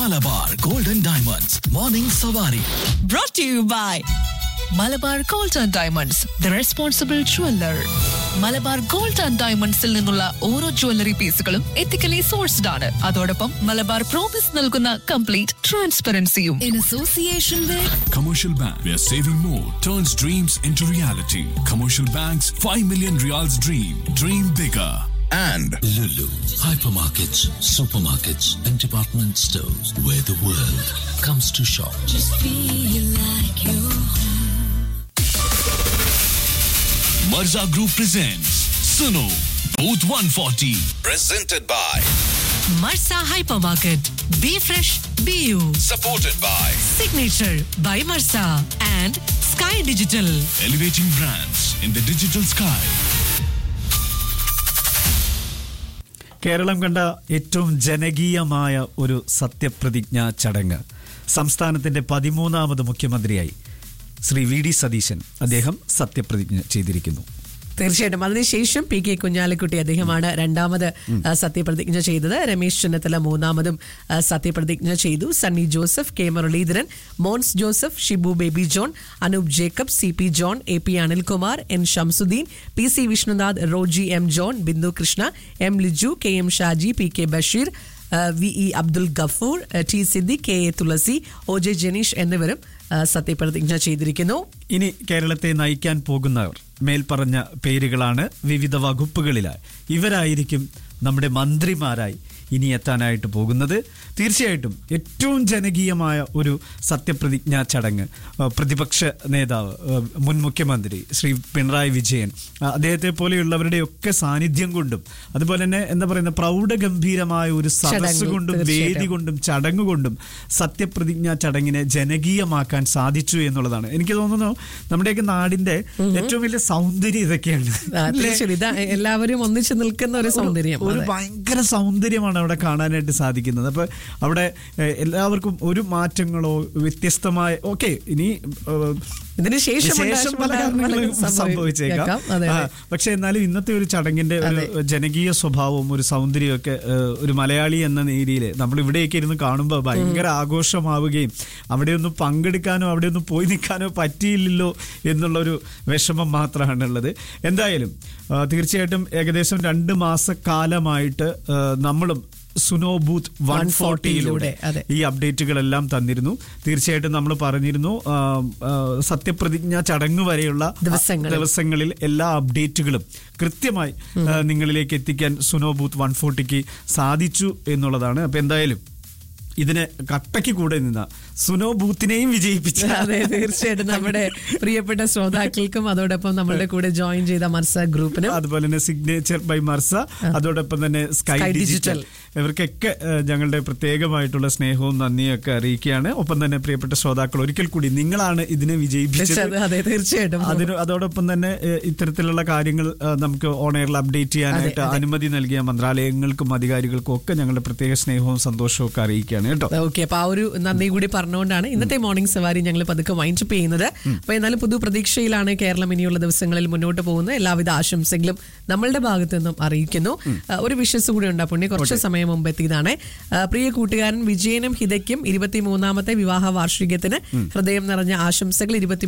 Malabar golden diamonds morning സവാരി brought to you by Malabar gold and diamonds the responsible jeweller Malabar gold and ഡയമണ്ട്സിൽ നിന്നുള്ള ഓരോ jewellery പീസുകളും ethically sourced ആണ് അതോടൊപ്പം മലബാർ പ്രോമിസ് നൽകുന്ന കംപ്ലീറ്റ് ട്രാൻസ്പെറൻസിയും in association with Commercial Bank, where saving more turns dreams into reality. Commercial Bank's 5 million reals dream. Dream bigger. and Lulu, hypermarkets, supermarkets, and department stores where the world comes to shop. Marza Group presents Suno Booth 140. presented by Marsa hypermarket B fresh B U supported by signature by Marsa and sky digital Elevating brands in the digital sky. Keralam കണ്ട ഏറ്റവും ജനകീയമായ ഒരു സത്യപ്രതിജ്ഞാ ചടങ്ങ് സംസ്ഥാനത്തിന്റെ പതിമൂന്നാമത് മുഖ്യമന്ത്രിയായി Shri V D Satheesan അദ്ദേഹം സത്യപ്രതിജ്ഞ ചെയ്തിരിക്കുന്നു തീർച്ചയായിട്ടും അതിനുശേഷം പി കെ കുഞ്ഞാലിക്കുട്ടി അദ്ദേഹമാണ് രണ്ടാമത് ആ, സത്യപ്രതിജ്ഞ ചെയ്തത് രമേശ് ചെന്നിത്തല മൂന്നാമതും ആ, സത്യപ്രതിജ്ഞ ചെയ്തു Sunny Joseph K Muraleedharan Mons Joseph Shibu Baby John Anoop Jacob C P John A P Anilkumar N Shamsuddin P C Vishnunath Roji M John Bindu Krishna M Liju K M Shaji P K Basheer ആ, വി ഇ അബ്ദുൽ ഗഫൂർ ആ, T Siddique K A Thulasi O J Janeesh എന്നിവരും ആ, സത്യപ്രതിജ്ഞ ചെയ്തിരിക്കുന്നു ഇനി കേരളത്തെ നയിക്കാൻ പോകുന്നവർ മേൽപ്പറഞ്ഞ പേരുകളാണ് വിവിധ വകുപ്പുകളിലായി ഇവരായിരിക്കും നമ്മുടെ മന്ത്രിമാരായി ഇനി എത്താനായിട്ട് പോകുന്നത് തീർച്ചയായിട്ടും ഏറ്റവും ജനകീയമായ ഒരു സത്യപ്രതിജ്ഞാ ചടങ്ങ് ആ, പ്രതിപക്ഷ നേതാവ് ആ, മുൻ മുഖ്യമന്ത്രി ശ്രീ പിണറായി വിജയൻ ആ, അദ്ദേഹത്തെ പോലെയുള്ളവരുടെയൊക്കെ സാന്നിധ്യം കൊണ്ടും അതുപോലെ തന്നെ എന്താ പറയുന്ന പ്രൗഢഗംഭീരമായ ഒരു സദസ് ചടങ്ങ്, കൊണ്ടും തീർച്ചയായിട്ടും. വേദി കൊണ്ടും ചടങ്ങ് കൊണ്ടും സത്യപ്രതിജ്ഞാ ചടങ്ങിനെ ജനകീയമാക്കാൻ സാധിച്ചു എന്നുള്ളതാണ് എനിക്ക് തോന്നുന്നു നമ്മുടെയൊക്കെ നാടിന്റെ ഏറ്റവും വലിയ സൗന്ദര്യം ഇതൊക്കെയാണ് ആ, അല്ലേ? തീർച്ചയായും ഇതാ എല്ലാവരും ഒന്നിച്ചു നിൽക്കുന്ന ഒരു സൗന്ദര്യം ഒരു അതെ. ഭയങ്കര സൗന്ദര്യമാണ് അവിടെ കാണാനായിട്ട് സാധിക്കുന്നത് അപ്പൊ അവിടെ ഏഹ്, എല്ലാവർക്കും ഒരു മാറ്റങ്ങളോ വ്യത്യസ്തമായ ഓക്കെ ഇനി ഏഹ്, ഇതിന് ശേഷം ശേഷം പല കാരണങ്ങളും സംഭവിച്ചേക്കാം അതെ, ആ, അതെ. പക്ഷെ എന്നാലും ഇന്നത്തെ ഒരു ചടങ്ങിന്റെ ഒരു ജനകീയ സ്വഭാവവും ഒരു സൗന്ദര്യമൊക്കെ ഏഹ്, ഒരു മലയാളി എന്ന രീതിയിൽ നമ്മൾ ഇവിടെയൊക്കെ ഇരുന്ന് കാണുമ്പോൾ ഭയങ്കര ആഘോഷമാവുകയും അവിടെ ഒന്ന് പങ്കെടുക്കാനോ അവിടെ ഒന്ന് പോയി നിൽക്കാനോ പറ്റിയില്ലല്ലോ എന്നുള്ളൊരു വിഷമം മാത്രമാണുള്ളത് എന്തായാലും ആ, തീർച്ചയായിട്ടും ഏകദേശം രണ്ട് മാസക്കാലമായിട്ട് ആ, നമ്മളും സുനോ ബൂത്ത് വൺ ഫോർട്ടിയിലൂടെ അതെ. ഈ അപ്ഡേറ്റുകളെല്ലാം തന്നിരുന്നു തീർച്ചയായിട്ടും നമ്മൾ പറഞ്ഞിരുന്നു ആ, ആ, സത്യപ്രതിജ്ഞ ചടങ്ങ് വരെയുള്ള ദിവസങ്ങളിൽ. ദിവസങ്ങളിൽ എല്ലാ അപ്ഡേറ്റുകളും കൃത്യമായി ആ, നിങ്ങളിലേക്ക് എത്തിക്കാൻ സുനോ ബൂത്ത് വൺ ഫോർട്ടിക്ക് സാധിച്ചു എന്നുള്ളതാണ് അപ്പൊ എന്തായാലും ഇതിന് കട്ടയ്ക്ക് കൂടെ നിന്ന സുനോ ബൂത്തിനെയും വിജയിപ്പിച്ച അതെ തീർച്ചയായിട്ടും നമ്മുടെ പ്രിയപ്പെട്ട ശ്രോതാക്കൾക്കും അതോടൊപ്പം നമ്മളുടെ കൂടെ ജോയിൻ ചെയ്ത മർസ ഗ്രൂപ്പിനും അതുപോലെ തന്നെ സിഗ്നേച്ചർ ബൈ മർസ അതോടൊപ്പം തന്നെ സ്കൈ സ്കൈ ഡിജിറ്റൽ ഡിജിറ്റൽ. ഇവർക്കൊക്കെ ഏഹ്, ഞങ്ങളുടെ പ്രത്യേകമായിട്ടുള്ള സ്നേഹവും നന്ദിയും ഒക്കെ അറിയിക്കുകയാണ് ഒപ്പം തന്നെ പ്രിയപ്പെട്ട ശ്രോതാക്കൾ ഒരിക്കൽ കൂടി നിങ്ങളാണ് ഇതിനെ വിജയിപ്പിച്ചത് അതെ തീർച്ചയായിട്ടും അതിന് അതോടൊപ്പം തന്നെ ഏഹ്, ഇത്തരത്തിലുള്ള കാര്യങ്ങൾ ഏഹ്, നമുക്ക് ഓണയറിൽ അപ്ഡേറ്റ് ചെയ്യാനായിട്ട് അതെ, അതെ. അനുമതി നൽകിയ മന്ത്രാലയങ്ങൾക്കും അധികാരികൾക്കും ഒക്കെ ഞങ്ങളുടെ പ്രത്യേക സ്നേഹവും സന്തോഷവും ഒക്കെ അറിയിക്കുകയാണ് കേട്ടോ ഓക്കെ അപ്പൊ ആ ഒരു നന്ദി കൂടി പറഞ്ഞുകൊണ്ടാണ് ഇന്നത്തെ മോർണിംഗ് സവാരി ഞങ്ങൾ പതുക്കെ വൈൻഡപ്പ് ചെയ്യുന്നത് അപ്പൊ എന്നാലും പുതു പ്രതീക്ഷയിലാണ് കേരളം ഇനിയുള്ള ദിവസങ്ങളിൽ മുന്നോട്ട് പോകുന്നത് എല്ലാവിധ ആശംസകളും നമ്മളുടെ ഭാഗത്തു നിന്നും അറിയിക്കുന്നു ആ, ഒരു വിശ്വസ് കൂടി ഉണ്ട് പുണ്യ കുറച്ച് സമയം മുമ്പ് എത്തിയതാണ് ആ, പ്രിയ കൂട്ടുകാരൻ വിജയനും ഹിതയ്ക്കും ഇരുപത്തി മൂന്നാമത്തെ വിവാഹ വാർഷികത്തിന് ഹൃദയം നിറഞ്ഞ ആശംസകൾ ഇരുപത്തി